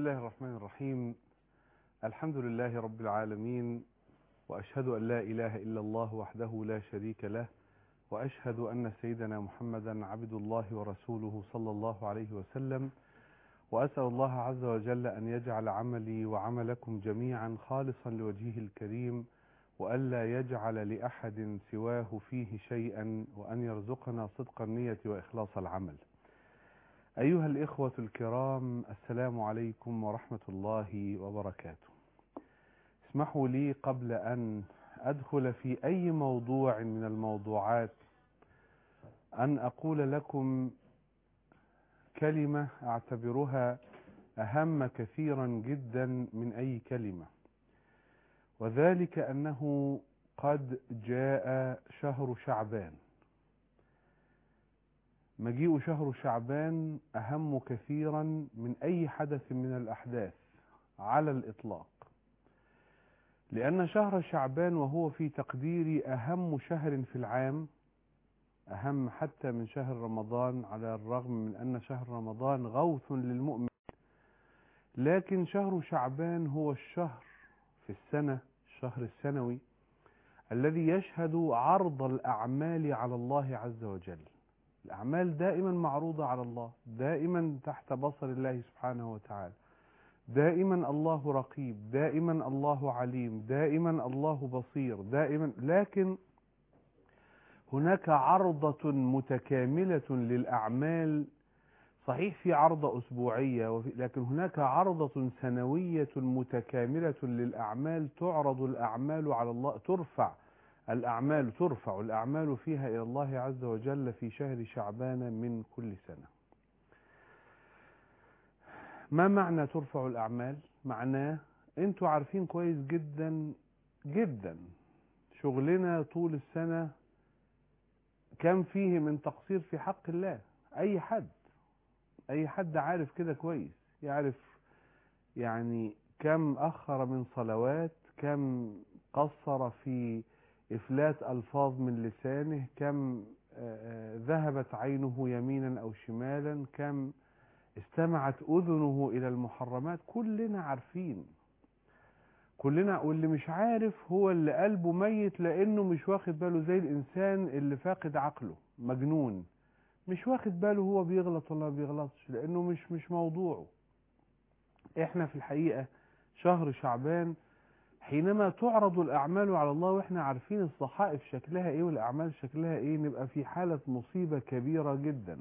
الله الرحمن الرحيم الحمد لله رب العالمين وأشهد أن لا إله إلا الله وحده لا شريك له وأشهد أن سيدنا محمدا عبد الله ورسوله صلى الله عليه وسلم وأسأل الله عز وجل أن يجعل عملي وعملكم جميعا خالصا لوجهه الكريم وألا يجعل لأحد سواه فيه شيئا وأن يرزقنا صدق النية وإخلاص العمل أيها الإخوة الكرام السلام عليكم ورحمة الله وبركاته اسمحوا لي قبل أن أدخل في أي موضوع من الموضوعات أن أقول لكم كلمة أعتبرها أهم كثيرا جدا من أي كلمة وذلك أنه قد جاء شهر شعبان مجيء شهر شعبان أهم كثيرا من أي حدث من الأحداث على الإطلاق لأن شهر شعبان وهو في تقديري أهم شهر في العام أهم حتى من شهر رمضان على الرغم من أن شهر رمضان غوث للمؤمن لكن شهر شعبان هو الشهر في السنة الشهر السنوي الذي يشهد عرض الأعمال على الله عز وجل الأعمال دائما معروضة على الله دائما تحت بصر الله سبحانه وتعالى دائما الله رقيب دائما الله عليم دائما الله بصير دائما لكن هناك عرضة متكاملة للأعمال صحيح في عرضة أسبوعية لكن هناك عرضة سنوية متكاملة للأعمال تعرض الأعمال على الله ترفع الأعمال ترفع الأعمال فيها إلى الله عز وجل في شهر شعبان من كل سنة ما معنى ترفع الأعمال معناه انتوا عارفين كويس جدا جدا شغلنا طول السنة كم فيه من تقصير في حق الله أي حد أي حد عارف كده كويس يعرف يعني كم أخر من صلوات كم قصر في إفلات ألفاظ من لسانه كم ذهبت عينه يمينا أو شمالا كم استمعت أذنه إلى المحرمات كلنا عارفين كلنا واللي مش عارف هو اللي قلبه ميت لأنه مش واخد باله زي الإنسان اللي فاقد عقله مجنون مش واخد باله هو بيغلط ولا ما بيغلطش لأنه مش مش موضوعه احنا في الحقيقة شهر شعبان حينما تعرض الأعمال على الله وإحنا عارفين الصحائف شكلها إيه والأعمال شكلها إيه نبقى في حالة مصيبة كبيرة جدا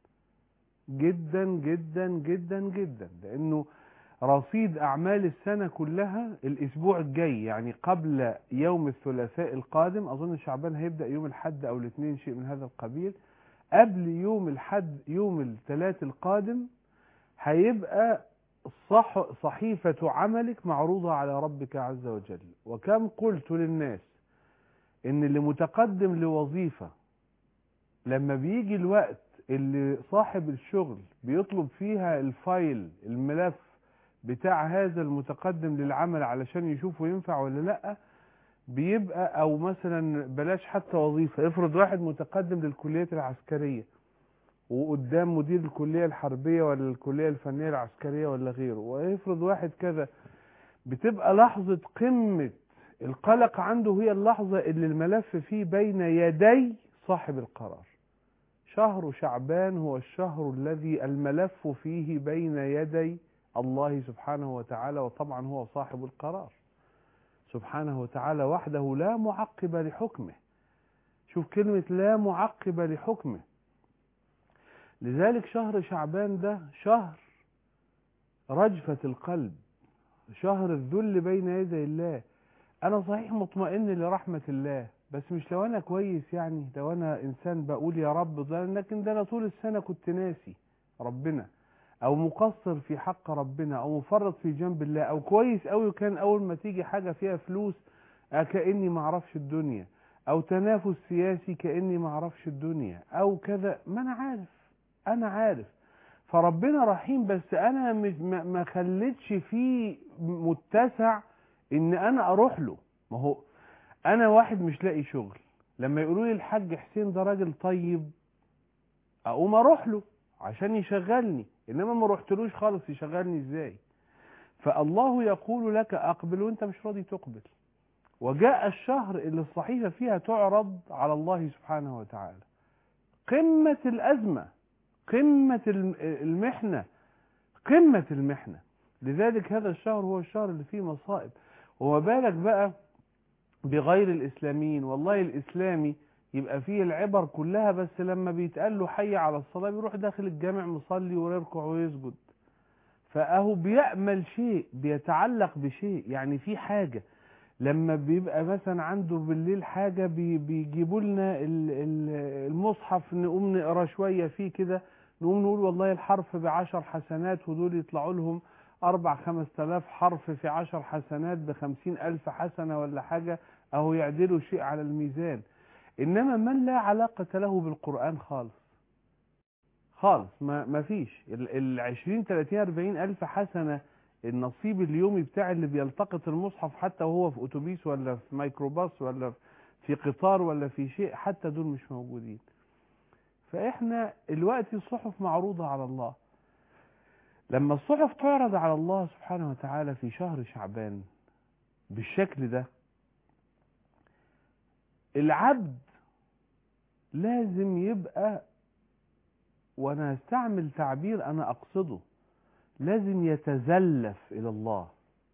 جدا جدا جدا جدا لأنه رصيد أعمال السنة كلها الأسبوع الجاي يعني قبل يوم الثلاثاء القادم أظن شعبان هيبدأ يوم الحد أو الاثنين شيء من هذا القبيل قبل يوم الحد يوم الثلاث القادم هيبقى صح صحيفة عملك معروضة على ربك عز وجل وكم قلت للناس ان اللي متقدم لوظيفة لما بيجي الوقت اللي صاحب الشغل بيطلب فيها الفايل الملف بتاع هذا المتقدم للعمل علشان يشوفه ينفع ولا لا بيبقى او مثلا بلاش حتى وظيفة افرض واحد متقدم للكليات العسكرية وقدام مدير الكلية الحربية ولا الكلية الفنية العسكرية ولا غيره ويفرض واحد كذا بتبقى لحظة قمة القلق عنده هي اللحظة اللي الملف فيه بين يدي صاحب القرار شهر شعبان هو الشهر الذي الملف فيه بين يدي الله سبحانه وتعالى وطبعا هو صاحب القرار سبحانه وتعالى وحده لا معقب لحكمه شوف كلمة لا معقب لحكمه لذلك شهر شعبان ده شهر رجفة القلب شهر الذل بين يدي الله أنا صحيح مطمئن لرحمة الله بس مش لو أنا كويس يعني لو أنا إنسان بقول يا رب ده لكن ده أنا طول السنة كنت ناسي ربنا أو مقصر في حق ربنا أو مفرط في جنب الله أو كويس أوي وكان أول ما تيجي حاجة فيها فلوس كأني معرفش الدنيا أو تنافس سياسي كأني معرفش الدنيا أو كذا ما أنا عارف انا عارف فربنا رحيم بس انا مش ما خليتش فيه متسع ان انا اروح له ما هو انا واحد مش لاقي شغل لما يقولوا لي الحاج حسين ده راجل طيب اقوم اروح له عشان يشغلني انما ما رحتلوش خالص يشغلني ازاي فالله يقول لك أقبل وأنت مش راضي تقبل وجاء الشهر اللي الصحيفة فيها تعرض على الله سبحانه وتعالى قمة الأزمة قمة الم- المحنة قمة المحنة لذلك هذا الشهر هو الشهر اللي فيه مصائب وما بالك بقى بغير الإسلاميين والله الإسلامي يبقى فيه العبر كلها بس لما بيتقال له حي على الصلاة بيروح داخل الجامع مصلي ويركع ويسجد فأهو بيأمل شيء بيتعلق بشيء يعني في حاجة لما بيبقى مثلا عنده بالليل حاجة بي- بيجيبوا لنا ال- ال- المصحف نقوم نقرا شوية فيه كده نقوم نقول والله الحرف بعشر حسنات ودول يطلعوا لهم أربع خمس تلاف حرف في عشر حسنات بخمسين ألف حسنة ولا حاجة أهو يعدلوا شيء على الميزان إنما من لا علاقة له بالقرآن خالص خالص ما ما فيش ال- ال 20 30 40 ألف حسنة النصيب اليومي بتاع اللي بيلتقط المصحف حتى وهو في أتوبيس ولا في ميكروباص ولا في قطار ولا في شيء حتى دول مش موجودين فإحنا الوقت الصحف معروضة على الله لما الصحف تعرض على الله سبحانه وتعالى في شهر شعبان بالشكل ده العبد لازم يبقى وانا هستعمل تعبير انا اقصده لازم يتزلف الى الله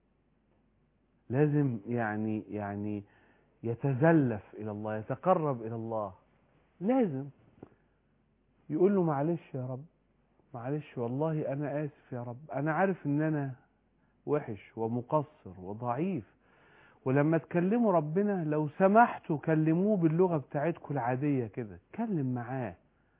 لازم يعني يعني يتزلف الى الله يتقرب الى الله لازم يقول له معلش يا رب معلش والله انا اسف يا رب انا عارف ان انا وحش ومقصر وضعيف ولما تكلموا ربنا لو سمحتوا كلموه باللغة بتاعتكم العادية كده اتكلم معاه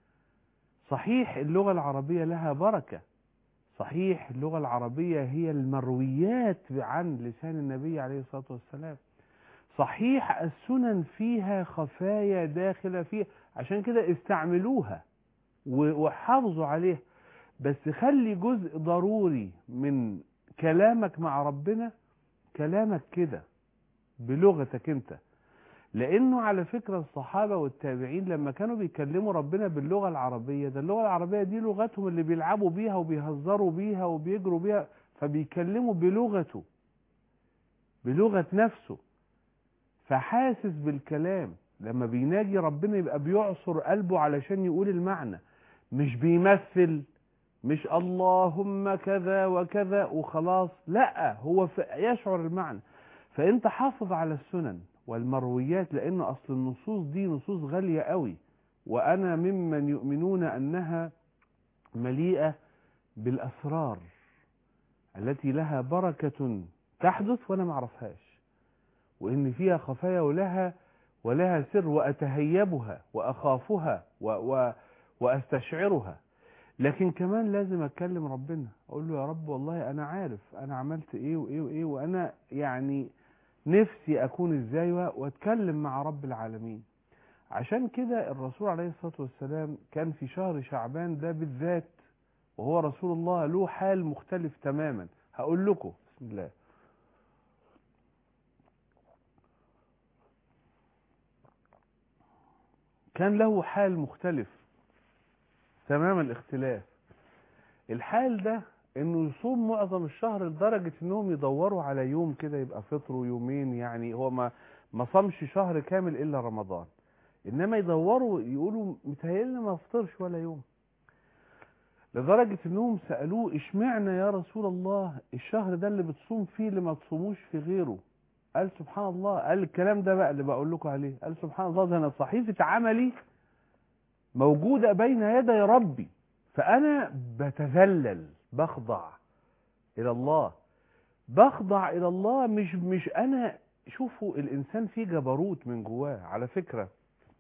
صحيح اللغة العربية لها بركة صحيح اللغة العربية هي المرويات عن لسان النبي عليه الصلاة والسلام صحيح السنن فيها خفايا داخلة فيها عشان كده استعملوها و- وحافظوا عليها بس خلي جزء ضروري من كلامك مع ربنا كلامك كده بلغتك انت لانه على فكرة الصحابة والتابعين لما كانوا بيكلموا ربنا باللغة العربية ده اللغة العربية دي لغتهم اللي بيلعبوا بيها وبيهزروا بيها وبيجروا بيها فبيكلموا بلغته بلغة نفسه فحاسس بالكلام لما بيناجي ربنا يبقى بيعصر قلبه علشان يقول المعنى مش بيمثل مش اللهم كذا وكذا وخلاص لا هو ف- يشعر المعنى فانت حافظ على السنن والمرويات لان اصل النصوص دي نصوص غالية قوي وانا ممن يؤمنون انها مليئة بالاسرار التي لها بركة تحدث وانا معرفهاش وان فيها خفايا ولها ولها سر واتهيبها واخافها و و واستشعرها لكن كمان لازم اتكلم ربنا اقول له يا رب والله انا عارف انا عملت ايه وايه وايه وانا يعني نفسي اكون ازاي و- واتكلم مع رب العالمين عشان كده الرسول عليه الصلاة والسلام كان في شهر شعبان ده بالذات وهو رسول الله له حال مختلف تماما هقول لكم بسم الله كان له حال مختلف تمام الاختلاف الحال ده انه يصوم معظم الشهر لدرجة انهم يدوروا على يوم كده يبقى فطروا يومين يعني هو ما ما صامش شهر كامل الا رمضان انما يدوروا يقولوا متهيألنا ما فطرش ولا يوم لدرجة انهم سألوه اشمعنى يا رسول الله الشهر ده اللي بتصوم فيه اللي ما تصوموش في غيره قال سبحان الله قال الكلام ده بقى اللي بقول لكم عليه قال سبحان الله ده انا صحيفة عملي موجودة بين يدي ربي فأنا بتذلل بخضع إلى الله بخضع إلى الله مش مش أنا شوفوا الإنسان فيه جبروت من جواه على فكرة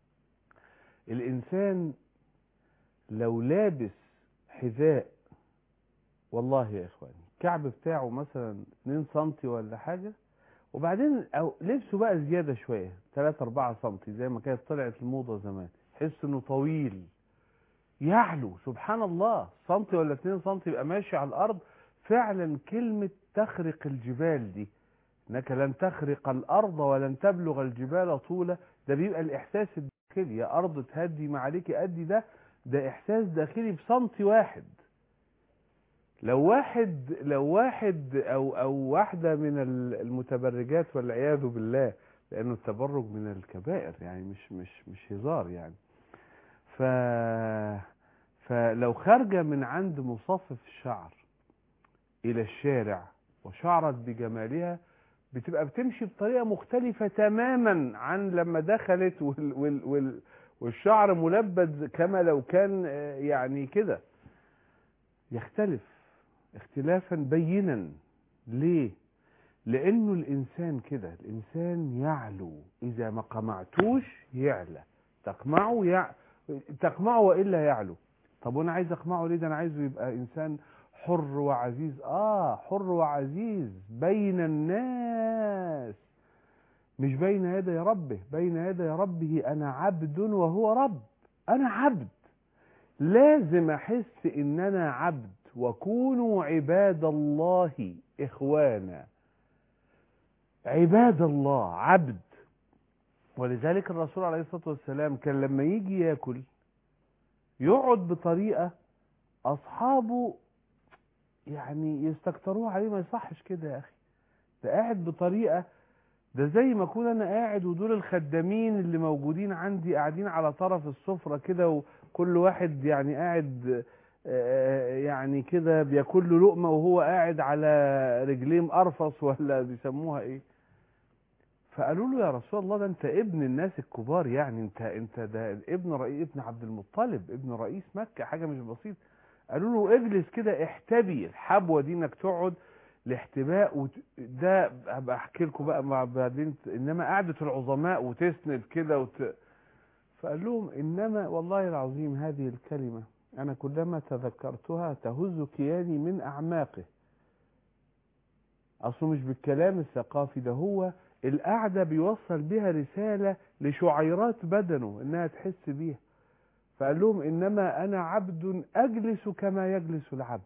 الإنسان لو لابس حذاء والله يا إخواني الكعب بتاعه مثلا 2 سنتي ولا حاجة وبعدين أو لبسه بقى زيادة شوية 3 4 سنتي زي ما كانت طلعت الموضة زمان تحس انه طويل يعلو سبحان الله سنتي ولا 2 سنتي يبقى ماشي على الارض فعلا كلمة تخرق الجبال دي انك لن تخرق الارض ولن تبلغ الجبال طولا ده بيبقى الاحساس الداخلي يا ارض تهدي ما عليك ادي ده ده احساس داخلي بسنتي واحد لو واحد لو واحد او او واحده من المتبرجات والعياذ بالله لانه التبرج من الكبائر يعني مش مش مش هزار يعني ف فلو خارجه من عند مصفف الشعر الى الشارع وشعرت بجمالها بتبقى بتمشي بطريقه مختلفه تماما عن لما دخلت وال وال وال والشعر ملبد كما لو كان يعني كده يختلف اختلافا بينا ليه لانه الانسان كده الانسان يعلو اذا ما قمعتوش يعلى تقمعه يع... تقمعه والا يعلو طب وانا عايز اقمعه ليه ده انا عايزه يبقى انسان حر وعزيز اه حر وعزيز بين الناس مش بين يدي ربه بين يدي ربه انا عبد وهو رب انا عبد لازم احس ان انا عبد وكونوا عباد الله اخوانا عباد الله عبد ولذلك الرسول عليه الصلاه والسلام كان لما يجي ياكل يقعد بطريقه اصحابه يعني يستكتروه عليه ما يصحش كده يا اخي ده قاعد بطريقه ده زي ما اكون انا قاعد ودول الخدامين اللي موجودين عندي قاعدين على طرف السفره كده وكل واحد يعني قاعد يعني كده بياكل له لقمه وهو قاعد على رجليه مقرفص ولا بيسموها ايه فقالوا له يا رسول الله ده انت ابن الناس الكبار يعني انت انت ده ابن رئيس ابن عبد المطلب ابن رئيس مكه حاجه مش بسيطه قالوا له اجلس كده احتبي الحبوه دي انك تقعد الاحتباء وت... ده هبقى احكي لكم بقى مع بعدين انما قعده العظماء وتسند كده وت... فقال لهم انما والله العظيم هذه الكلمه انا كلما تذكرتها تهز كياني من اعماقه اصله مش بالكلام الثقافي ده هو القعده بيوصل بها رساله لشعيرات بدنه انها تحس بيها فقال لهم انما انا عبد اجلس كما يجلس العبد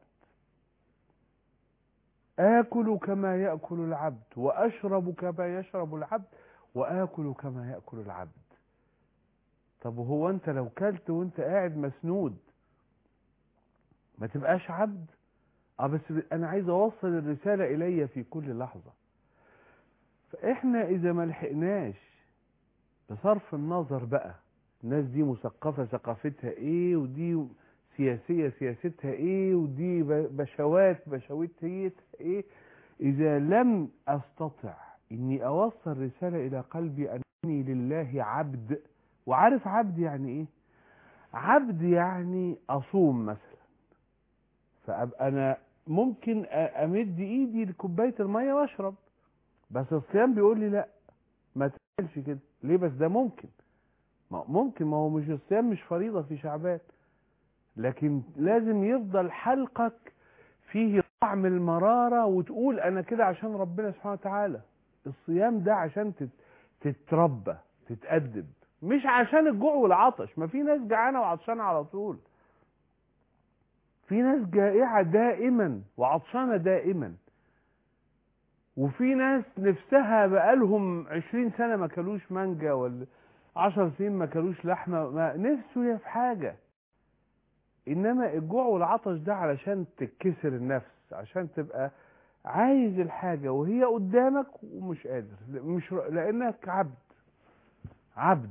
آكل كما يأكل العبد وأشرب كما يشرب العبد وآكل كما يأكل العبد طب وهو أنت لو كلت وأنت قاعد مسنود ما تبقاش عبد اه بس أنا عايز أوصل الرسالة إلي في كل لحظة فإحنا إذا ما لحقناش بصرف النظر بقى الناس دي مثقفة ثقافتها إيه ودي سياسية سياستها ايه ودي بشوات بشوتها ايه اذا لم استطع اني اوصل رسالة الى قلبي انني لله عبد وعارف عبد يعني ايه عبد يعني اصوم مثلا فابقى انا ممكن امد ايدي لكوبايه الميه واشرب بس الصيام بيقول لي لا ما تعملش كده ليه بس ده ممكن ممكن ما هو مش الصيام مش فريضه في شعبان لكن لازم يفضل حلقك فيه طعم المرارة وتقول أنا كده عشان ربنا سبحانه وتعالى الصيام ده عشان تتربى تتأدب مش عشان الجوع والعطش ما في ناس جعانة وعطشانة على طول في ناس جائعة دائما وعطشانة دائما وفي ناس نفسها بقالهم عشرين سنة ما كلوش مانجا ولا عشر سنين ما كلوش لحمة ما نفسه في حاجة انما الجوع والعطش ده علشان تتكسر النفس عشان تبقى عايز الحاجه وهي قدامك ومش قادر مش لانك عبد عبد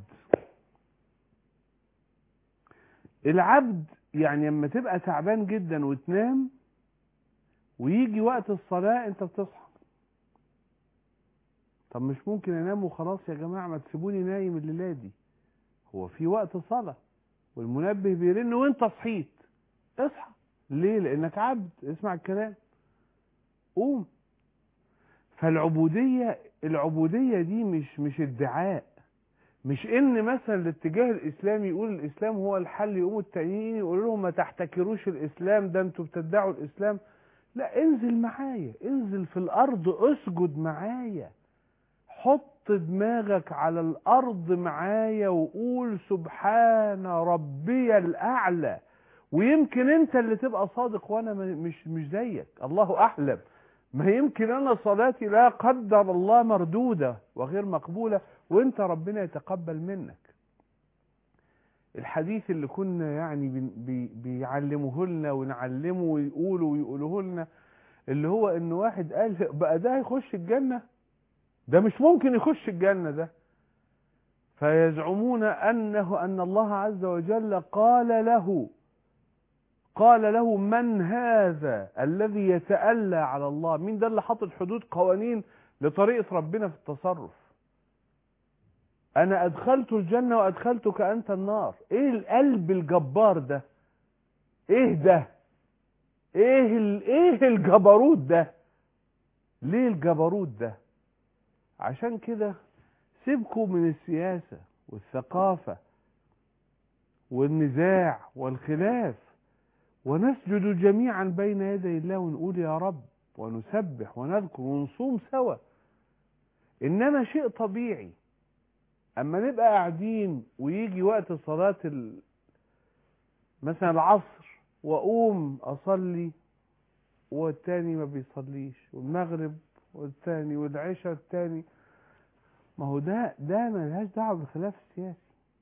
العبد يعني لما تبقى تعبان جدا وتنام ويجي وقت الصلاه انت بتصحى طب مش ممكن انام وخلاص يا جماعه ما تسيبوني نايم الليله دي هو في وقت صلاه والمنبه بيرن وانت صحيت اصحى ليه لانك عبد اسمع الكلام قوم فالعبودية العبودية دي مش مش ادعاء مش ان مثلا الاتجاه الاسلامي يقول الاسلام هو الحل يقوموا التانيين يقولوا لهم ما تحتكروش الاسلام ده انتوا بتدعوا الاسلام لا انزل معايا انزل في الارض اسجد معايا حط دماغك على الارض معايا وقول سبحان ربي الاعلى ويمكن انت اللي تبقى صادق وانا مش مش زيك الله اعلم ما يمكن انا صلاتي لا قدر الله مردوده وغير مقبوله وانت ربنا يتقبل منك الحديث اللي كنا يعني بي بي بيعلموه لنا ونعلمه ويقولوا ويقولوه لنا اللي هو ان واحد قال بقى ده هيخش الجنة ده مش ممكن يخش الجنة ده فيزعمون انه ان الله عز وجل قال له قال له من هذا الذي يتألى على الله مين ده اللي حاطط حدود قوانين لطريقة ربنا في التصرف انا ادخلت الجنة وادخلتك انت النار ايه القلب الجبار ده ايه ده ايه ال... ايه الجبروت ده ليه الجبروت ده عشان كده سيبكوا من السياسة والثقافة والنزاع والخلاف ونسجد جميعا بين يدي الله ونقول يا رب ونسبح ونذكر ونصوم سوا انما شيء طبيعي اما نبقى قاعدين ويجي وقت صلاة ال... مثلا العصر واقوم اصلي والتاني ما بيصليش والمغرب والتاني والعشاء التاني ما هو ده ده ملهاش دعوه بالخلاف السياسي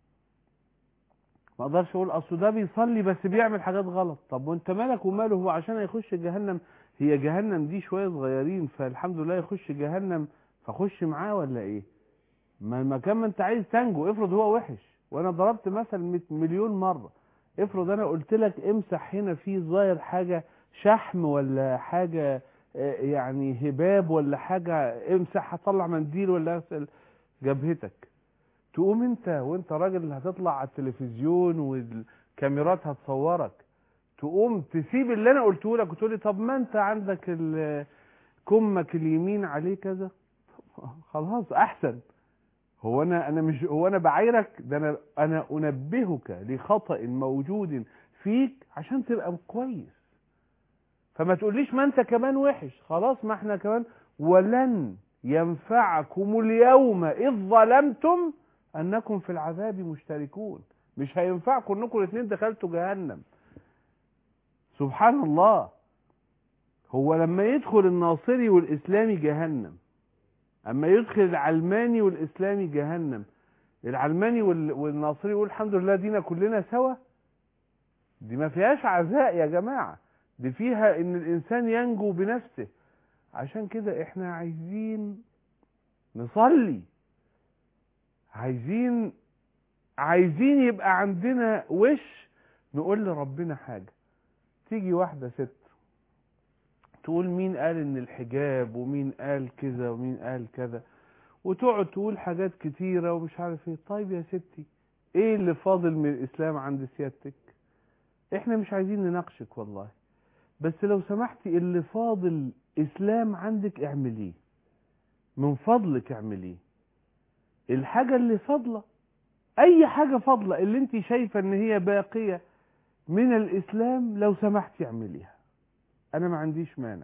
ما اقدرش اقول اصل ده بيصلي بس بيعمل حاجات غلط طب وانت مالك وماله هو عشان هيخش جهنم هي جهنم دي شويه صغيرين فالحمد لله يخش جهنم فخش معاه ولا ايه ما المكان ما انت عايز تنجو افرض هو وحش وانا ضربت مثل مليون مره افرض انا قلت لك امسح هنا في ظاهر حاجه شحم ولا حاجه يعني هباب ولا حاجه امسح هطلع منديل ولا اغسل جبهتك تقوم انت وانت راجل هتطلع على التلفزيون والكاميرات هتصورك تقوم تسيب اللي انا قلته لك وتقول لي طب ما انت عندك كمك اليمين عليه كذا خلاص احسن هو انا انا مش هو انا بعايرك ده انا انا انبهك لخطأ موجود فيك عشان تبقى كويس فما تقوليش ما انت كمان وحش خلاص ما احنا كمان ولن ينفعكم اليوم اذ ظلمتم انكم في العذاب مشتركون مش هينفعكم انكم الاثنين دخلتوا جهنم سبحان الله هو لما يدخل الناصري والاسلامي جهنم اما يدخل العلماني والاسلامي جهنم العلماني والناصري يقول الحمد لله دينا كلنا سوا دي ما فيهاش عزاء يا جماعه دي فيها ان الانسان ينجو بنفسه عشان كده احنا عايزين نصلي عايزين عايزين يبقى عندنا وش نقول لربنا حاجة تيجي واحدة ست تقول مين قال ان الحجاب ومين قال كذا ومين قال كذا وتقعد تقول حاجات كتيرة ومش عارف ايه طيب يا ستي ايه اللي فاضل من الاسلام عند سيادتك احنا مش عايزين نناقشك والله بس لو سمحتي اللي فاضل اسلام عندك اعمليه من فضلك اعمليه الحاجة اللي فاضلة اي حاجة فاضلة اللي انت شايفة ان هي باقية من الاسلام لو سمحتي اعمليها انا ما عنديش مانع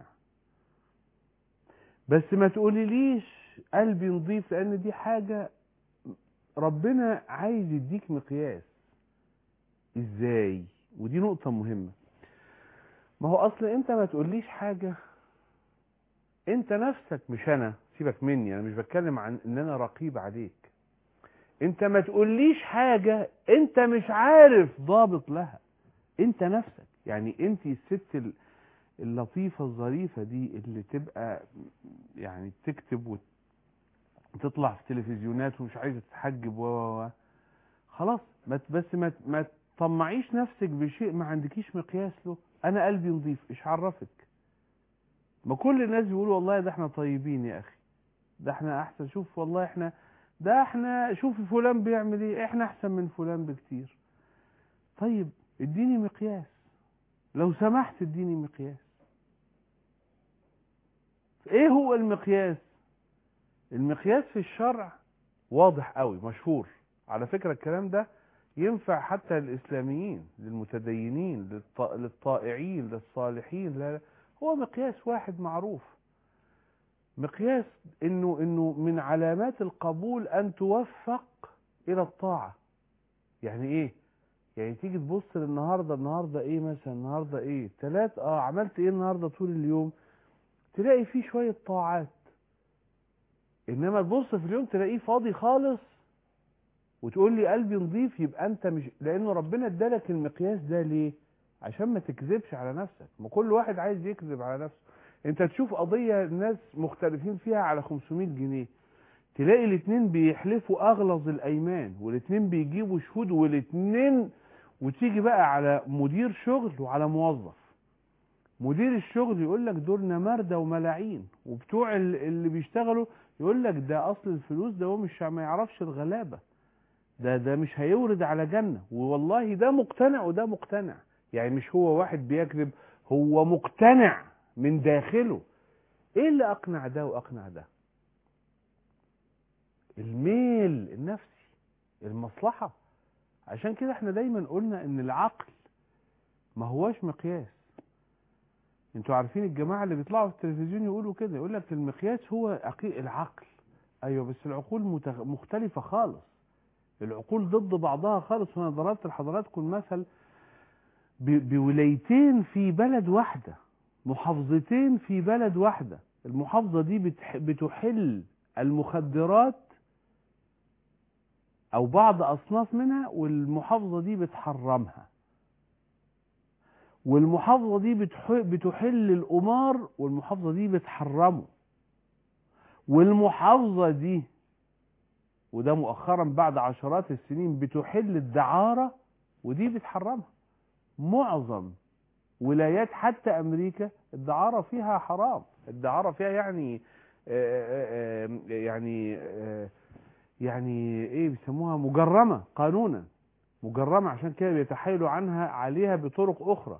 بس ما تقوليليش قلبي نضيف لان دي حاجة ربنا عايز يديك مقياس ازاي ودي نقطة مهمة ما هو اصل انت ما تقوليش حاجة انت نفسك مش انا سيبك مني انا مش بتكلم عن ان انا رقيب عليك انت ما تقوليش حاجة انت مش عارف ضابط لها انت نفسك يعني انت الست اللطيفة الظريفة دي اللي تبقى يعني تكتب وتطلع في تلفزيونات ومش عايزة تتحجب و خلاص ما بس ما ما تطمعيش نفسك بشيء ما عندكيش مقياس له انا قلبي نظيف ايش عرفك ما كل الناس بيقولوا والله ده احنا طيبين يا اخي ده احنا احسن شوف والله احنا ده احنا شوف فلان بيعمل ايه احنا احسن من فلان بكتير طيب اديني مقياس لو سمحت اديني مقياس ايه هو المقياس المقياس في الشرع واضح قوي مشهور على فكرة الكلام ده ينفع حتى للإسلاميين للمتدينين للط... للطائعين للصالحين لا هو مقياس واحد معروف مقياس انه انه من علامات القبول ان توفق الى الطاعة يعني ايه يعني تيجي تبص للنهارده النهارده ايه مثلا النهارده ايه تلات اه عملت ايه النهارده طول اليوم تلاقي فيه شوية طاعات انما تبص في اليوم تلاقيه فاضي خالص وتقول لي قلبي نظيف يبقى انت مش لانه ربنا ادالك المقياس ده ليه عشان ما تكذبش على نفسك ما كل واحد عايز يكذب على نفسه انت تشوف قضية ناس مختلفين فيها على 500 جنيه تلاقي الاتنين بيحلفوا اغلظ الايمان والاتنين بيجيبوا شهود والاتنين وتيجي بقى على مدير شغل وعلى موظف مدير الشغل يقول لك دول نماردة وملاعين وبتوع ال- اللي بيشتغلوا يقول لك ده اصل الفلوس ده هو مش ما يعرفش الغلابة ده ده مش هيورد على جنة والله ده مقتنع وده مقتنع يعني مش هو واحد بيكذب هو مقتنع من داخله ايه اللي اقنع ده واقنع ده الميل النفسي المصلحة عشان كده احنا دايما قلنا ان العقل ما هواش مقياس انتوا عارفين الجماعة اللي بيطلعوا في التلفزيون يقولوا كده يقول لك المقياس هو أقي- العقل ايوه بس العقول متغ- مختلفة خالص العقول ضد بعضها خالص وانا ضربت لحضراتكم مثل ب- بولايتين في بلد واحدة محافظتين في بلد واحدة المحافظة دي بتح- بتحل المخدرات او بعض اصناف منها والمحافظة دي بتحرمها والمحافظة دي بتح- بتحل القمار والمحافظة دي بتحرمه والمحافظة دي وده مؤخرا بعد عشرات السنين بتحل الدعارة ودي بتحرمها معظم ولايات حتى امريكا الدعارة فيها حرام الدعارة فيها يعني آه، آه، آه، يعني آه، يعني ايه بيسموها مجرمة قانونا مجرمة عشان كده بيتحايلوا عنها عليها بطرق اخرى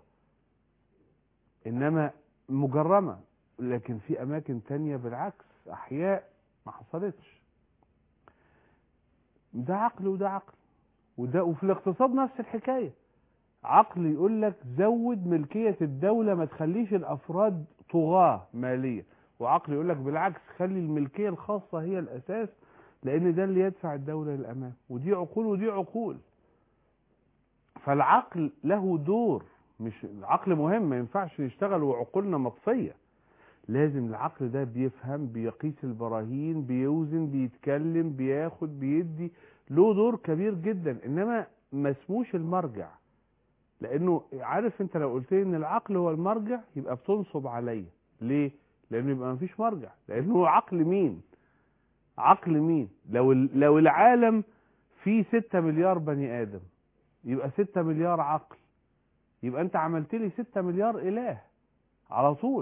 انما مجرمة لكن في اماكن تانية بالعكس احياء ما حصلتش ده عقل وده عقل وده وفي الاقتصاد نفس الحكاية عقل يقول لك زود ملكية الدولة ما تخليش الافراد طغاة مالية وعقل يقول لك بالعكس خلي الملكية الخاصة هي الاساس لان ده اللي يدفع الدولة للامام ودي عقول ودي عقول فالعقل له دور مش العقل مهم ما ينفعش نشتغل وعقولنا مطفية لازم العقل ده بيفهم بيقيس البراهين بيوزن بيتكلم بياخد بيدي له دور كبير جدا انما ما اسموش المرجع لانه عارف انت لو قلت لي ان العقل هو المرجع يبقى بتنصب عليا ليه لانه يبقى مفيش مرجع لانه عقل مين عقل مين لو ال- لو العالم فيه 6 مليار بني ادم يبقى 6 مليار عقل يبقى انت عملت لي 6 مليار اله على طول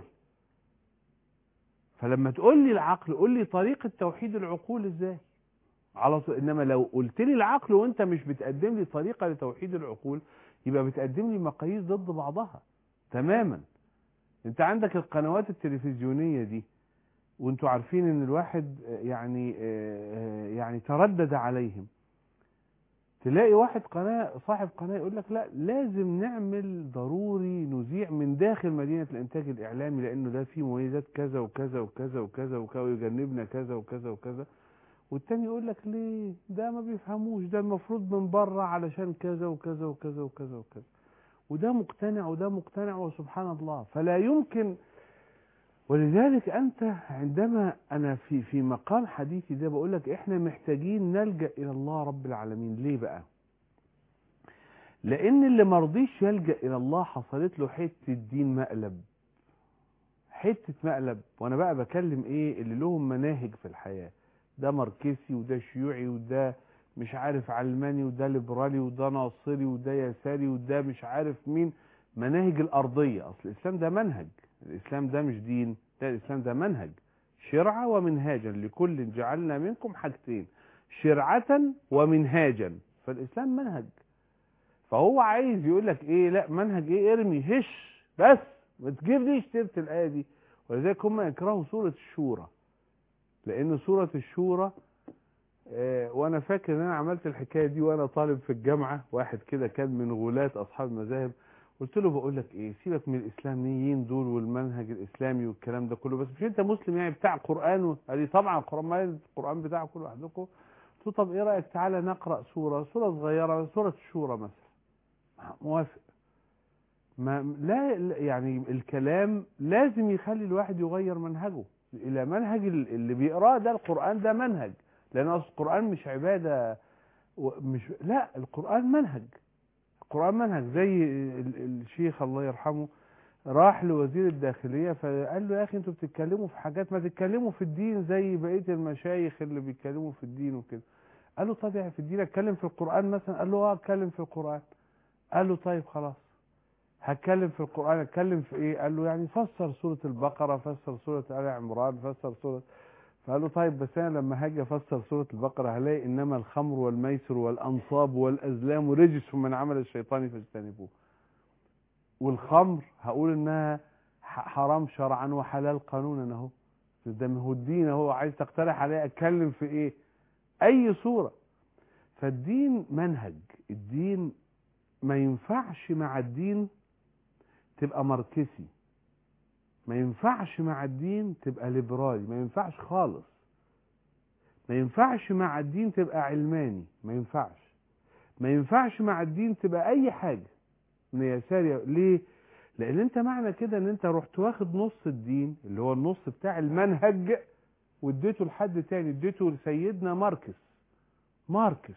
فلما تقول لي العقل قول لي طريقة توحيد العقول ازاي على طول انما لو قلت لي العقل وانت مش بتقدم لي طريقة لتوحيد العقول يبقى بتقدم لي مقاييس ضد بعضها تماما انت عندك القنوات التلفزيونية دي وانتوا عارفين ان الواحد آه، يعني آه، آه، يعني تردد عليهم تلاقي واحد قناة صاحب قناة يقول لك لا لازم نعمل ضروري نذيع من داخل مدينة الإنتاج الإعلامي لأنه ده فيه مميزات كذا وكذا وكذا وكذا وكذا ويجنبنا كذا وكذا وكذا والتاني يقول لك ليه ده ما بيفهموش ده المفروض من بره علشان كذا وكذا وكذا وكذا وكذا وده مقتنع وده مقتنع وسبحان الله فلا يمكن ولذلك أنت عندما أنا في في مقام حديثي ده بقول لك إحنا محتاجين نلجأ إلى الله رب العالمين ليه بقى؟ لأن اللي مرضيش يلجأ إلى الله حصلت له حتة دين مقلب حتة مقلب وأنا بقى بكلم إيه اللي لهم مناهج في الحياة ده ماركسي وده شيوعي وده مش عارف علماني وده ليبرالي وده ناصري وده يساري وده مش عارف مين مناهج الأرضية أصل الإسلام ده منهج الإسلام ده مش دين ده الإسلام ده منهج شرعة ومنهاجا لكل جعلنا منكم حاجتين شرعة ومنهاجا فالإسلام منهج فهو عايز يقول لك ايه لا منهج ايه ارمي هش بس ما تجيبليش سيره الايه دي ولذلك هم يكرهوا سوره الشورى لان سوره الشورى آه وانا فاكر ان انا عملت الحكايه دي وانا طالب في الجامعه واحد كده كان من غلاة اصحاب المذاهب قلت له بقول لك ايه سيبك من الاسلاميين دول والمنهج الاسلامي والكلام ده كله بس مش انت مسلم يعني بتاع قران قال لي طبعا القران ما القران بتاعكم لوحدكم قلت له طب ايه رايك تعالى نقرا سوره سوره صغيره سوره الشورى مثلا موافق ما لا لا- يعني الكلام لازم يخلي الواحد يغير منهجه الى منهج ال- اللي بيقراه ده القران ده منهج لان أصل القران مش عباده مش لا القرآن منهج القرآن منهج زي ال- الشيخ الله يرحمه راح لوزير الداخلية فقال له يا أخي أنتوا بتتكلموا في حاجات ما تتكلموا في الدين زي بقية المشايخ اللي بيتكلموا في الدين وكده قال له طب يعني في الدين أتكلم في القرآن مثلا قال له اه أتكلم في القرآن قال له طيب خلاص هتكلم في القرآن اتكلم في ايه قال له يعني فسر سورة البقرة فسر سورة آل عمران فسر سورة فقال له طيب بس انا لما هاجي افسر سورة البقرة هلاقي انما الخمر والميسر والانصاب والازلام رجس من عمل الشيطان فاجتنبوه والخمر هقول انها ح- حرام شرعا وحلال قانونا اهو ده ما هو الدين اهو عايز تقترح عليه اتكلم في ايه اي صورة فالدين منهج الدين ما ينفعش مع الدين تبقى ماركسي ما ينفعش مع الدين تبقى ليبرالي ما ينفعش خالص ما ينفعش مع الدين تبقى علماني ما ينفعش ما ينفعش مع الدين تبقى اي حاجة من يساري ليه لان انت معنى كده ان انت رحت واخد نص الدين اللي هو النص بتاع المنهج واديته لحد تاني اديته لسيدنا ماركس ماركس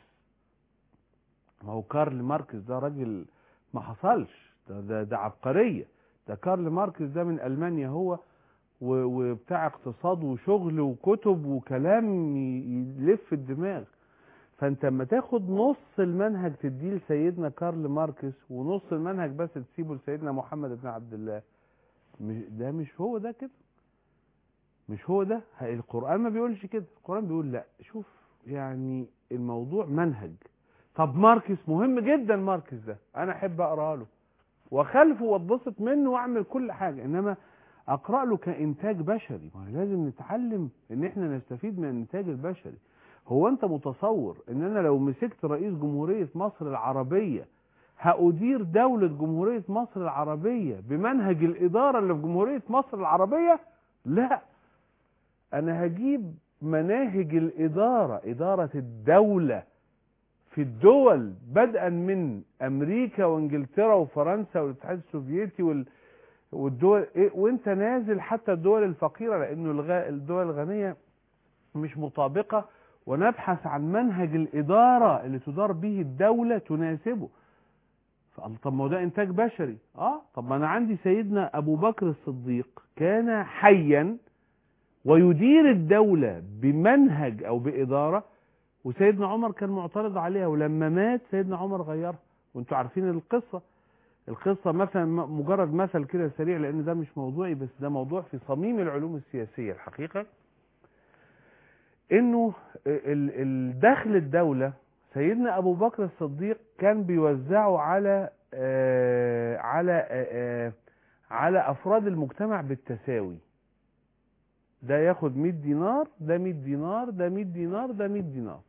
ما هو كارل ماركس ده راجل ما حصلش ده, ده, ده عبقرية ده كارل ماركس ده من ألمانيا هو و- وبتاع اقتصاد وشغل وكتب وكلام ي- يلف الدماغ فانت لما تاخد نص المنهج تديه لسيدنا كارل ماركس ونص المنهج بس تسيبه لسيدنا محمد بن عبد الله مش ده مش هو ده كده مش هو ده ه- القرآن ما بيقولش كده القرآن بيقول لا شوف يعني الموضوع منهج طب ماركس مهم جدا ماركس ده انا احب اقرا له واخالفه واتبسط منه واعمل كل حاجه انما اقرا له كانتاج بشري ما هو لازم نتعلم ان احنا نستفيد من الانتاج البشري هو انت متصور ان انا لو مسكت رئيس جمهوريه مصر العربيه هأدير دولة جمهورية مصر العربية بمنهج الإدارة اللي في جمهورية مصر العربية؟ لا أنا هجيب مناهج الإدارة إدارة الدولة في الدول بدءا من امريكا وانجلترا وفرنسا والاتحاد السوفيتي وال... والدول إيه وانت نازل حتى الدول الفقيره لانه الغ... الدول الغنيه مش مطابقه ونبحث عن منهج الاداره اللي تدار به الدوله تناسبه فقال طب ما هو ده انتاج بشري اه طب ما انا عندي سيدنا ابو بكر الصديق كان حيا ويدير الدوله بمنهج او باداره وسيدنا عمر كان معترض عليها ولما مات سيدنا عمر غيرها وانتوا عارفين القصة القصة مثلا م- مجرد مثل كده سريع لان ده مش موضوعي بس ده موضوع في صميم العلوم السياسية الحقيقة انه ال- ال- دخل الدولة سيدنا ابو بكر الصديق كان بيوزعه على آه، على آه، آه، على افراد المجتمع بالتساوي ده ياخد 100 دينار ده 100 دينار ده 100 دينار ده 100 دينار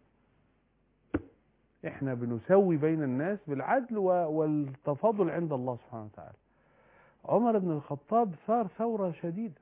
احنا بنسوي بين الناس بالعدل و- والتفاضل عند الله سبحانه وتعالى عمر بن الخطاب ثار ثورة شديدة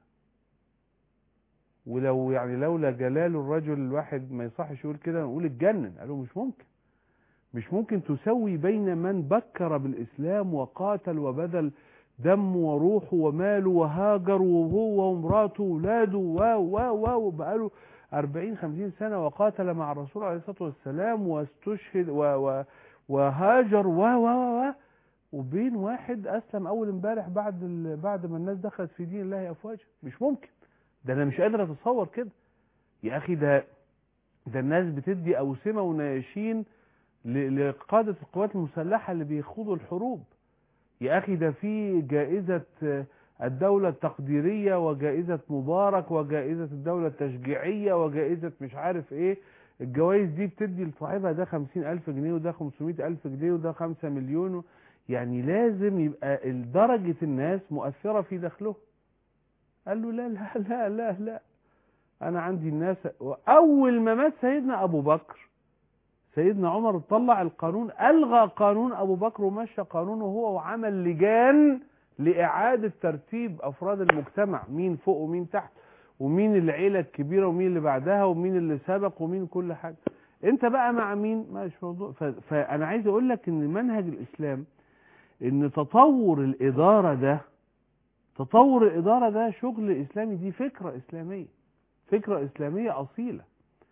ولو يعني لولا جلال الرجل الواحد ما يصحش يقول كده نقول اتجنن قالوا مش ممكن مش ممكن تسوي بين من بكر بالإسلام وقاتل وبذل دم وروحه وماله وهاجر وهو ومراته وولاده و و و وبقاله 40 50 سنة وقاتل مع الرسول عليه الصلاة والسلام واستشهد و و وهاجر و و و و وبين واحد أسلم أول امبارح بعد ال... بعد ما الناس دخلت في دين الله أفواجا مش ممكن ده أنا مش قادر أتصور كده يا أخي ده ده الناس بتدي أوسمة ونياشين ل- لقادة القوات المسلحة اللي بيخوضوا الحروب يا أخي ده في جائزة آه، الدولة التقديرية وجائزة مبارك وجائزة الدولة التشجيعية وجائزة مش عارف ايه الجوائز دي بتدي لصاحبها ده خمسين ألف جنيه وده خمسمائة ألف جنيه وده خمسة مليون و- يعني لازم يبقى درجة الناس مؤثرة في دخله قال له لا لا لا لا لا أنا عندي الناس أول ما مات سيدنا أبو بكر سيدنا عمر طلع القانون ألغى قانون أبو بكر ومشى قانونه هو وعمل لجان لإعادة ترتيب أفراد المجتمع مين فوق ومين تحت ومين العيلة الكبيرة ومين اللي بعدها ومين اللي سبق ومين كل حاجة انت بقى مع مين مش موضوع ف... فأنا عايز أقول لك إن منهج الإسلام إن تطور الإدارة ده تطور الإدارة ده شغل إسلامي دي فكرة إسلامية فكرة إسلامية أصيلة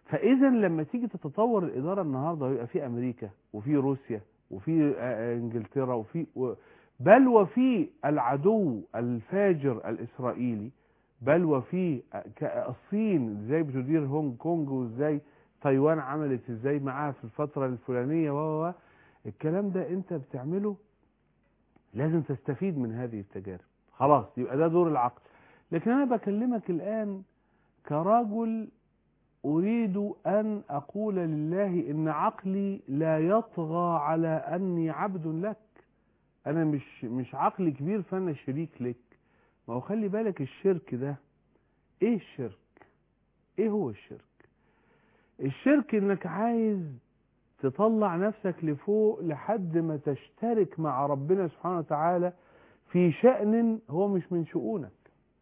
فاذا لما تيجي تتطور الاداره النهارده ويبقى في امريكا وفي روسيا وفي آه، انجلترا وفي و- بل وفي العدو الفاجر الاسرائيلي بل وفي ك- الصين ازاي بتدير هونج كونج وازاي تايوان عملت ازاي معاها في الفتره الفلانيه و و و. الكلام ده انت بتعمله لازم تستفيد من هذه التجارب خلاص يبقى ده دور العقل لكن انا بكلمك الان كرجل اريد ان اقول لله ان عقلي لا يطغى على اني عبد لك انا مش مش عقلي كبير فانا شريك لك ما هو خلي بالك الشرك ده ايه الشرك ايه هو الشرك الشرك انك عايز تطلع نفسك لفوق لحد ما تشترك مع ربنا سبحانه وتعالى في شأن هو مش من شؤونك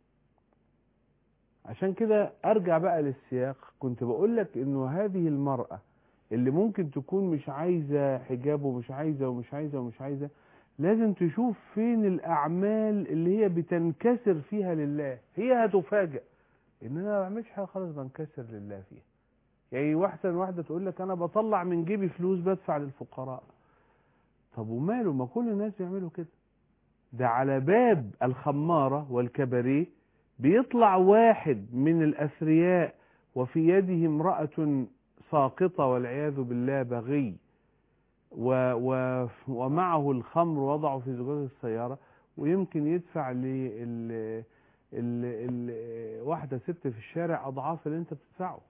عشان كده ارجع بقى للسياق كنت بقول لك انه هذه المرأة اللي ممكن تكون مش عايزة حجاب ومش عايزة ومش عايزة ومش عايزة لازم تشوف فين الاعمال اللي هي بتنكسر فيها لله هي هتفاجئ ان انا ما بعملش حاجه خالص بنكسر لله فيها يعني واحده واحده تقول لك انا بطلع من جيبي فلوس بدفع للفقراء طب وماله ما كل الناس بيعملوا كده ده على باب الخماره والكباريه بيطلع واحد من الاثرياء وفي يده امراه ساقطه والعياذ بالله بغي و و ومعه الخمر وضعه في زجاج السيارة ويمكن يدفع لل ال... ال... واحدة ست في الشارع أضعاف اللي أنت بتدفعه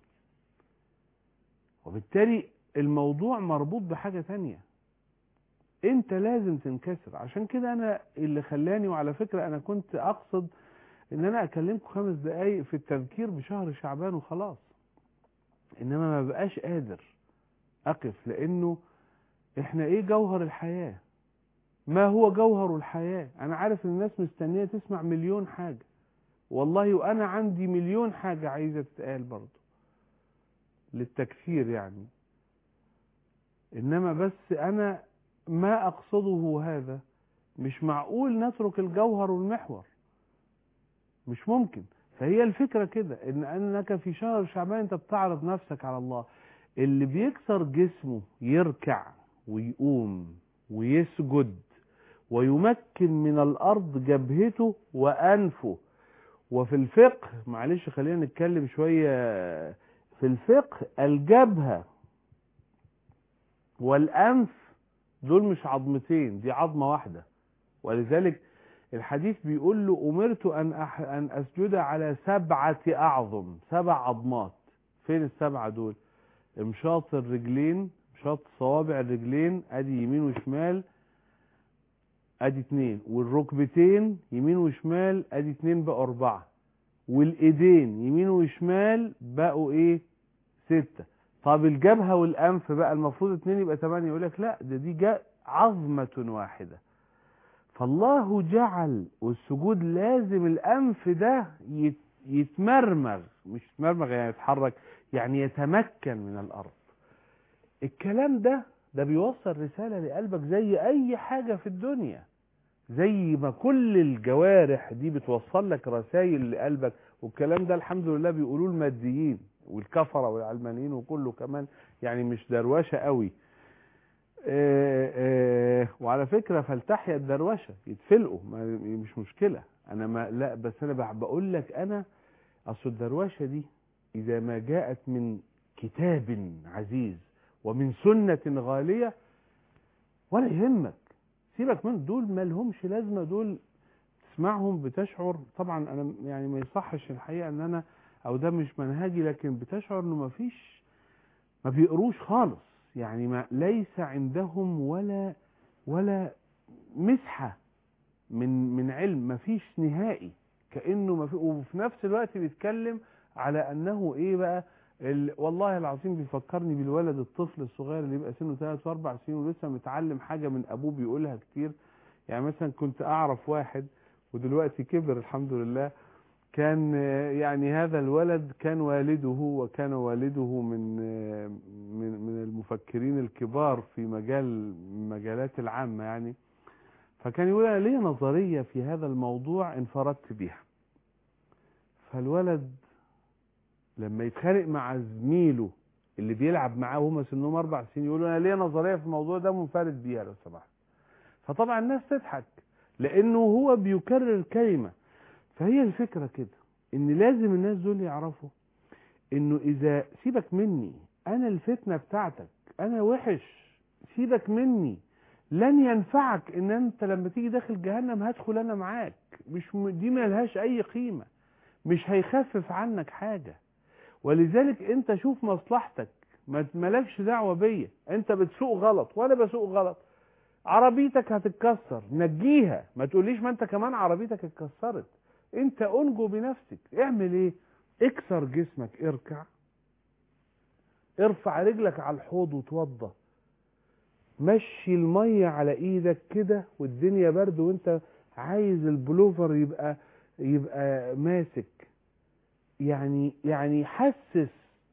وبالتالي الموضوع مربوط بحاجة تانية أنت لازم تنكسر عشان كده أنا اللي خلاني وعلى فكرة أنا كنت أقصد إن أنا أكلمكم خمس دقايق في التذكير بشهر شعبان وخلاص إنما ما بقاش قادر أقف لأنه احنا ايه جوهر الحياة ما هو جوهر الحياة انا عارف ان الناس مستنية تسمع مليون حاجة والله وانا عندي مليون حاجة عايزة تتقال برضو للتكثير يعني انما بس انا ما اقصده هذا مش معقول نترك الجوهر والمحور مش ممكن فهي الفكرة كده ان انك في شهر شعبان انت بتعرض نفسك على الله اللي بيكسر جسمه يركع ويقوم ويسجد ويمكن من الارض جبهته وانفه وفي الفقه معلش خلينا نتكلم شويه في الفقه الجبهه والانف دول مش عظمتين دي عظمه واحده ولذلك الحديث بيقول له امرت ان أح ان اسجد على سبعه اعظم سبع عظمات فين السبعه دول امشاط الرجلين امشاط صوابع الرجلين ادي يمين وشمال ادي اتنين والركبتين يمين وشمال ادي اتنين بقوا اربعة والايدين يمين وشمال بقوا ايه ستة طب الجبهة والانف بقى المفروض اتنين يبقى تمانية يقول لك لا ده دي جا عظمة واحدة فالله جعل والسجود لازم الانف ده يت يتمرمغ مش يتمرمغ يعني يتحرك يعني يتمكن من الارض الكلام ده ده بيوصل رسالة لقلبك زي اي حاجة في الدنيا زي ما كل الجوارح دي بتوصل لك رسائل لقلبك والكلام ده الحمد لله بيقولوه الماديين والكفرة والعلمانيين وكله كمان يعني مش دروشة قوي آآ آآ وعلى فكرة فلتحيا الدروشة يتفلقوا مش مشكلة انا ما لا بس انا بقول لك انا اصل الدروشة دي اذا ما جاءت من كتاب عزيز ومن سنة غالية ولا يهمك سيبك من دول ما لهمش لازمة دول تسمعهم بتشعر طبعا انا يعني ما يصحش الحقيقة ان انا او ده مش منهجي لكن بتشعر انه ما فيش ما بيقروش خالص يعني ما ليس عندهم ولا ولا مسحة من من علم ما فيش نهائي كأنه ما في وفي نفس الوقت بيتكلم على انه ايه بقى ال... والله العظيم بيفكرني بالولد الطفل الصغير اللي يبقى سنه 3 و4 سنين ولسه متعلم حاجة من ابوه بيقولها كتير يعني مثلا كنت اعرف واحد ودلوقتي كبر الحمد لله كان يعني هذا الولد كان والده وكان والده من من من المفكرين الكبار في مجال المجالات العامة يعني فكان يقول انا ليه نظرية في هذا الموضوع انفردت بيها فالولد لما يتخانق مع زميله اللي بيلعب معاه وهم سنهم اربع سنين يقولوا انا ليا نظريه في الموضوع ده منفرد بيها لو سمحت فطبعا الناس تضحك لانه هو بيكرر الكلمه فهي الفكره كده ان لازم الناس دول يعرفوا انه اذا سيبك مني انا الفتنه بتاعتك انا وحش سيبك مني لن ينفعك ان انت لما تيجي داخل جهنم هدخل انا معاك مش م... دي ملهاش اي قيمه مش هيخفف عنك حاجه ولذلك انت شوف مصلحتك ما مالكش دعوه بيا انت بتسوق غلط وانا بسوق غلط عربيتك هتتكسر نجيها ما تقوليش ما انت كمان عربيتك اتكسرت انت انجو بنفسك اعمل ايه اكسر جسمك اركع ارفع رجلك على الحوض وتوضى مشي المية على ايدك كده والدنيا برد وانت عايز البلوفر يبقى يبقى ماسك يعني يعني حسس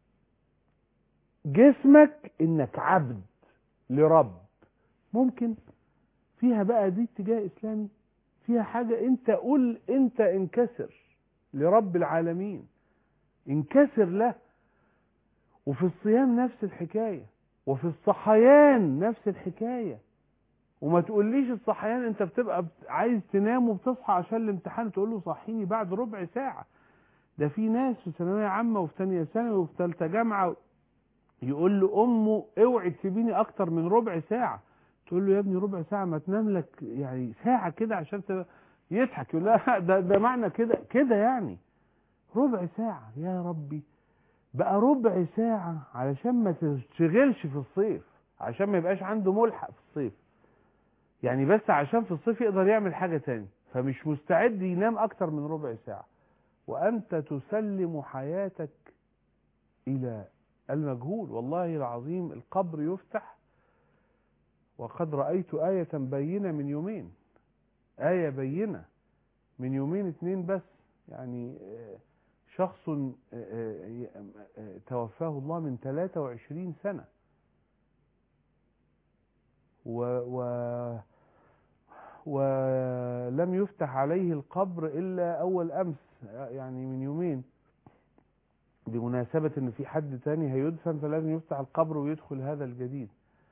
جسمك انك عبد لرب ممكن فيها بقى دي اتجاه اسلامي فيها حاجة انت قول انت انكسر لرب العالمين انكسر له وفي الصيام نفس الحكاية وفي الصحيان نفس الحكاية وما تقوليش الصحيان انت بتبقى عايز تنام وبتصحى عشان الامتحان تقول له صحيني بعد ربع ساعة ده في ناس في ثانوية عامة وفي ثانية ثانوي وفي ثالثة جامعة يقول له امه اوعي تسيبيني اكتر من ربع ساعة تقول له يا ابني ربع ساعة ما تنام لك يعني ساعة كده عشان تبقى يضحك يقول لها ده ده معنى كده كده يعني ربع ساعة يا ربي بقى ربع ساعة علشان ما تشتغلش في الصيف عشان ما يبقاش عنده ملحق في الصيف يعني بس عشان في الصيف يقدر يعمل حاجة تاني فمش مستعد ينام أكتر من ربع ساعة وأنت تسلم حياتك إلى المجهول والله العظيم القبر يفتح وقد رأيت آية بينة من يومين آية بينة من يومين اتنين بس يعني شخص توفاه الله من 23 سنة و, و ولم يفتح عليه القبر إلا أول أمس يعني من يومين بمناسبة ان في حد تاني هيدفن فلازم يفتح القبر ويدخل هذا الجديد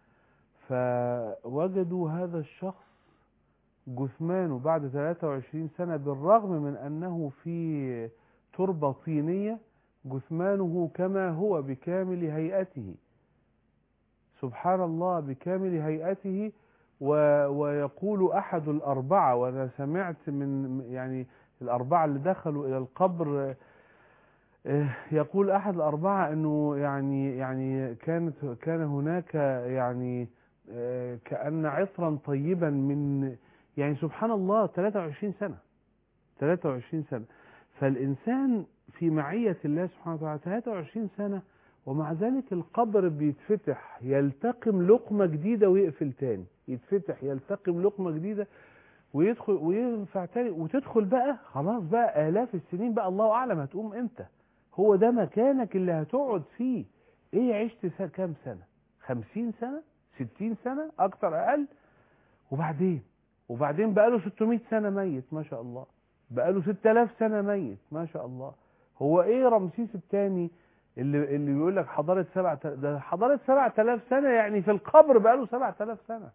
فوجدوا هذا الشخص جثمانه بعد 23 سنة بالرغم من أنه في تربة طينية جثمانه كما هو بكامل هيئته سبحان الله بكامل هيئته و ويقول أحد الأربعة وأنا سمعت من يعني الأربعة اللي دخلوا إلى القبر يقول أحد الأربعة أنه يعني يعني كانت كان هناك يعني كأن عطرا طيبا من يعني سبحان الله 23 سنة 23 سنة فالإنسان في معية الله سبحانه وتعالى 23 سنة ومع ذلك القبر بيتفتح يلتقم لقمة جديدة ويقفل تاني يتفتح يلتقم لقمة جديدة ويدخل وينفع تاني وتدخل بقى خلاص بقى آلاف السنين بقى الله أعلم هتقوم إمتى هو ده مكانك اللي هتقعد فيه إيه عشت كام سنة خمسين سنة ستين سنة أكتر أقل وبعدين وبعدين بقاله 600 سنة ميت ما شاء الله بقاله 6000 سنة ميت ما شاء الله هو ايه رمسيس الثاني اللي اللي بيقول لك حضارة سبع ده حضارة 7000 سنة يعني في القبر بقاله 7000 سنة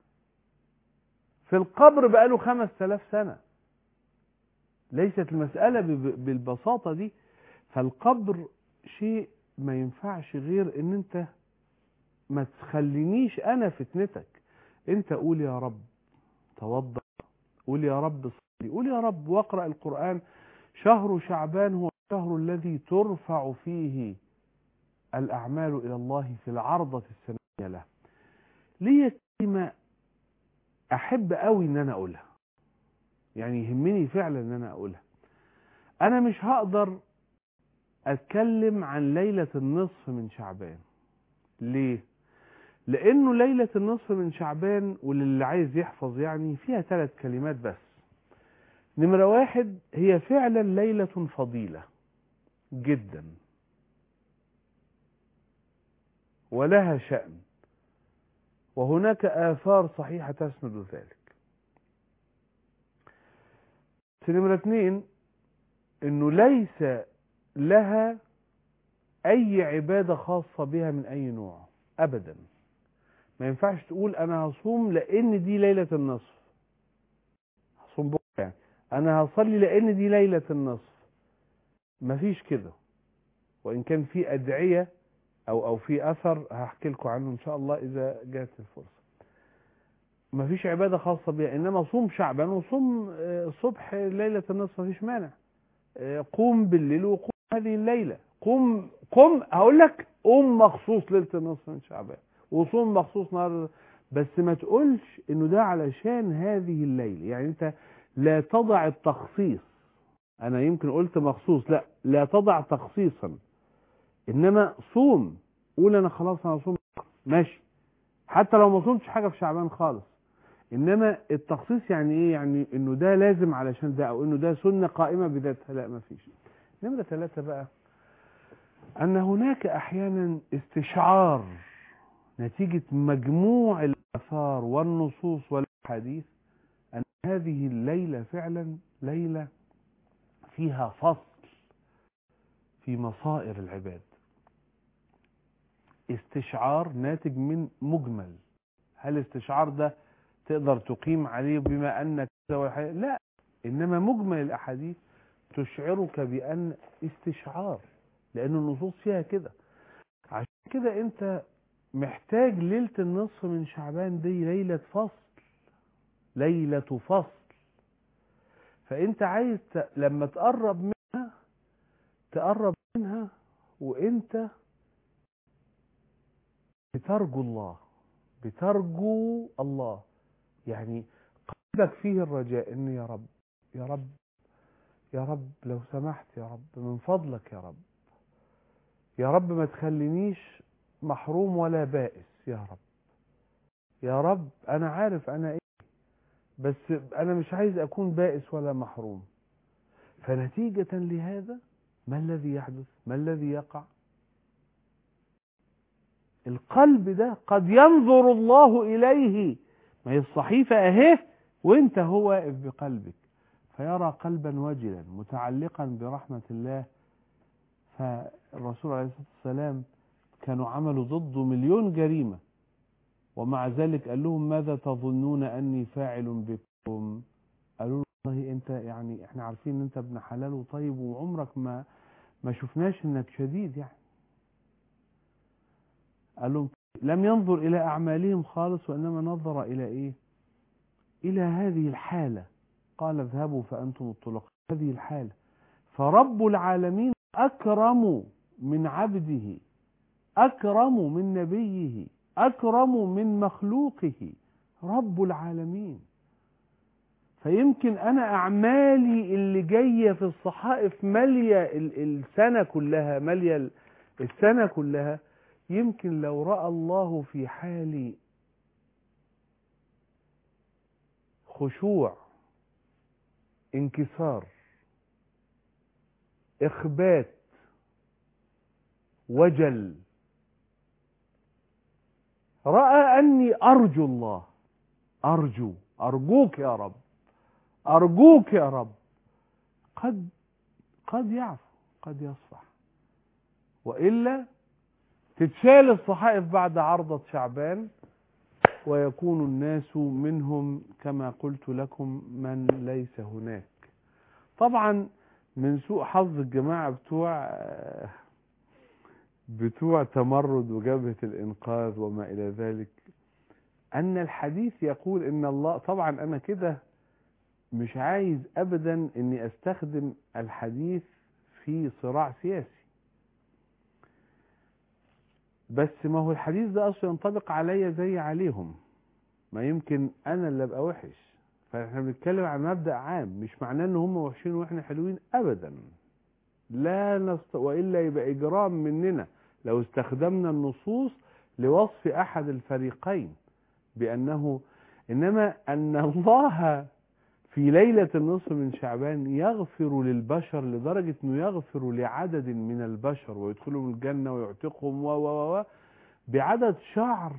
في القبر بقاله 5000 سنة ليست المسألة بالبساطة دي فالقبر شيء ما ينفعش غير ان انت ما تخلينيش انا فتنتك انت قول يا رب توضأ قول يا رب صلي قول يا رب واقرأ القرآن شهر شعبان هو الشهر الذي ترفع فيه الأعمال إلى الله في العرضة السنوية له ليه كلمة أحب قوي إن أنا أقولها يعني يهمني فعلا إن أنا أقولها أنا مش هقدر أتكلم عن ليلة النصف من شعبان ليه لانه ليلة النصف من شعبان وللي عايز يحفظ يعني فيها ثلاث كلمات بس نمرة واحد هي فعلا ليلة فضيلة جدا ولها شأن وهناك آثار صحيحة تسند ذلك في نمرة اثنين انه ليس لها اي عبادة خاصة بها من اي نوع ابدا ما ينفعش تقول انا هصوم لان دي ليلة النصف هصوم بكرة يعني انا هصلي لان دي ليلة النصف مفيش كده وان كان في ادعية او او في اثر هحكي لكم عنه ان شاء الله اذا جات الفرصة مفيش عبادة خاصة بها انما صوم شعبا وصوم آه، الصبح ليلة النصف مفيش مانع آه، قوم بالليل وقوم هذه الليلة قم قم هقول لك قوم مخصوص ليلة النصف من شعبان وصوم مخصوص نهار بس ما تقولش انه ده علشان هذه الليلة يعني انت لا تضع التخصيص انا يمكن قلت مخصوص لا لا تضع تخصيصا انما صوم قول انا خلاص انا صوم ماشي حتى لو ما صومتش حاجة في شعبان خالص انما التخصيص يعني ايه يعني انه ده لازم علشان ده او انه ده سنة قائمة بذاتها لا ما فيش نمرة ثلاثة بقى ان هناك احيانا استشعار نتيجة مجموع الاثار والنصوص والاحاديث ان هذه الليلة فعلا ليلة فيها فصل في مصائر العباد استشعار ناتج من مجمل هل الاستشعار ده تقدر تقيم عليه بما انك كذا والحاجة؟ لا انما مجمل الاحاديث تشعرك بان استشعار لان النصوص فيها كده عشان كده انت محتاج ليلة النصف من شعبان دي ليلة فصل ليلة فصل فانت عايز ت... لما تقرب منها تقرب منها وانت بترجو الله بترجو الله يعني قلبك فيه الرجاء ان يا رب يا رب يا رب لو سمحت يا رب من فضلك يا رب يا رب ما تخلينيش محروم ولا بائس يا رب يا رب انا عارف انا ايه بس انا مش عايز اكون بائس ولا محروم فنتيجة لهذا ما الذي يحدث ما الذي يقع القلب ده قد ينظر الله اليه ما هي الصحيفة اهي وانت هو واقف بقلبك فيرى قلبا وجلا متعلقا برحمة الله فالرسول عليه الصلاة والسلام كانوا عملوا ضده مليون جريمة ومع ذلك قال لهم ماذا تظنون أني فاعل بكم قالوا له والله أنت يعني احنا عارفين أن أنت ابن حلال وطيب وعمرك ما ما شفناش أنك شديد يعني قال لهم لم ينظر إلى أعمالهم خالص وإنما نظر إلى إيه إلى هذه الحالة قال اذهبوا فأنتم الطلقاء هذه الحالة فرب العالمين أكرم من عبده أكرم من نبيه أكرم من مخلوقه رب العالمين فيمكن أنا أعمالي اللي جاية في الصحائف مالية السنة كلها مالية السنة كلها يمكن لو رأى الله في حالي خشوع انكسار اخبات وجل راى اني ارجو الله ارجو ارجوك يا رب ارجوك يا رب قد قد يعفو قد يصفح والا تتشال الصحائف بعد عرضة شعبان ويكون الناس منهم كما قلت لكم من ليس هناك طبعا من سوء حظ الجماعة بتوع بتوع تمرد وجبهة الإنقاذ وما إلى ذلك أن الحديث يقول إن الله طبعا أنا كده مش عايز أبدا إني أستخدم الحديث في صراع سياسي بس ما هو الحديث ده أصلا ينطبق عليا زي عليهم ما يمكن أنا اللي أبقى وحش فاحنا بنتكلم عن مبدأ عام مش معناه ان هم وحشين واحنا حلوين ابدا لا نست... والا يبقى اجرام مننا لو استخدمنا النصوص لوصف احد الفريقين بانه انما ان الله في ليلة النصف من شعبان يغفر للبشر لدرجة انه يغفر لعدد من البشر ويدخلهم الجنة ويعتقهم و و و بعدد شعر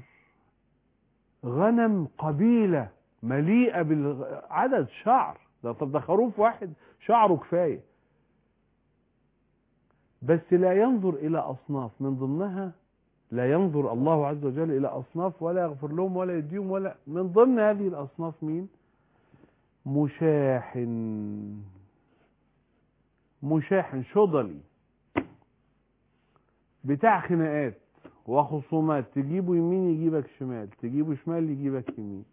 غنم قبيلة مليئة بالعدد شعر ده طب ده خروف واحد شعره كفاية بس لا ينظر إلى أصناف من ضمنها لا ينظر الله عز وجل إلى أصناف ولا يغفر لهم ولا يديهم ولا من ضمن هذه الأصناف مين مشاحن مشاحن شضلي بتاع خناقات وخصومات تجيبه يمين يجيبك شمال تجيبه شمال يجيبك يمين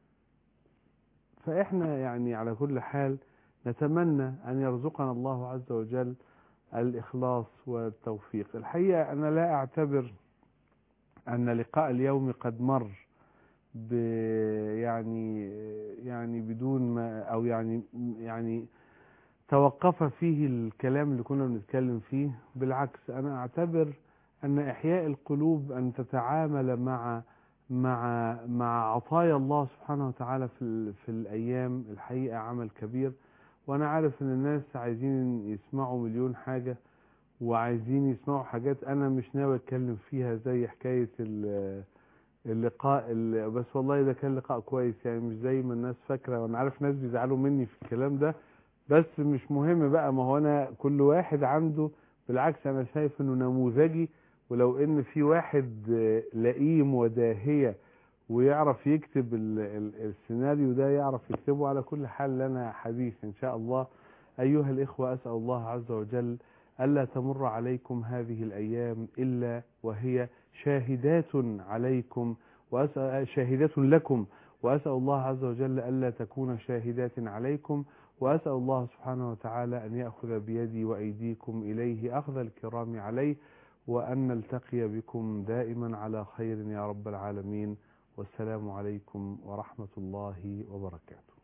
فإحنا يعني على كل حال نتمنى أن يرزقنا الله عز وجل الإخلاص والتوفيق الحقيقة أنا لا أعتبر أن لقاء اليوم قد مر ب يعني يعني بدون ما أو يعني يعني توقف فيه الكلام اللي كنا بنتكلم فيه بالعكس أنا أعتبر أن إحياء القلوب أن تتعامل مع مع مع عطايا الله سبحانه وتعالى في ال- في الأيام الحقيقة عمل كبير وأنا عارف إن الناس عايزين يسمعوا مليون حاجة وعايزين يسمعوا حاجات أنا مش ناوي أتكلم فيها زي حكاية ال- اللقاء ال- بس والله ده كان لقاء كويس يعني مش زي ما الناس فاكرة وأنا عارف ناس بيزعلوا مني في الكلام ده بس مش مهم بقى ما هو أنا كل واحد عنده بالعكس أنا شايف إنه نموذجي ولو ان في واحد آه، لئيم وداهية ويعرف يكتب ال- ال- السيناريو ده يعرف يكتبه على كل حال لنا حديث ان شاء الله ايها الاخوة اسأل الله عز وجل الا تمر عليكم هذه الايام الا وهي شاهدات عليكم وأسأل شاهدات لكم واسأل الله عز وجل الا تكون شاهدات عليكم واسأل الله سبحانه وتعالى ان ياخذ بيدي وايديكم اليه اخذ الكرام عليه وأن نلتقي بكم دائما على خير يا رب العالمين والسلام عليكم ورحمة الله وبركاته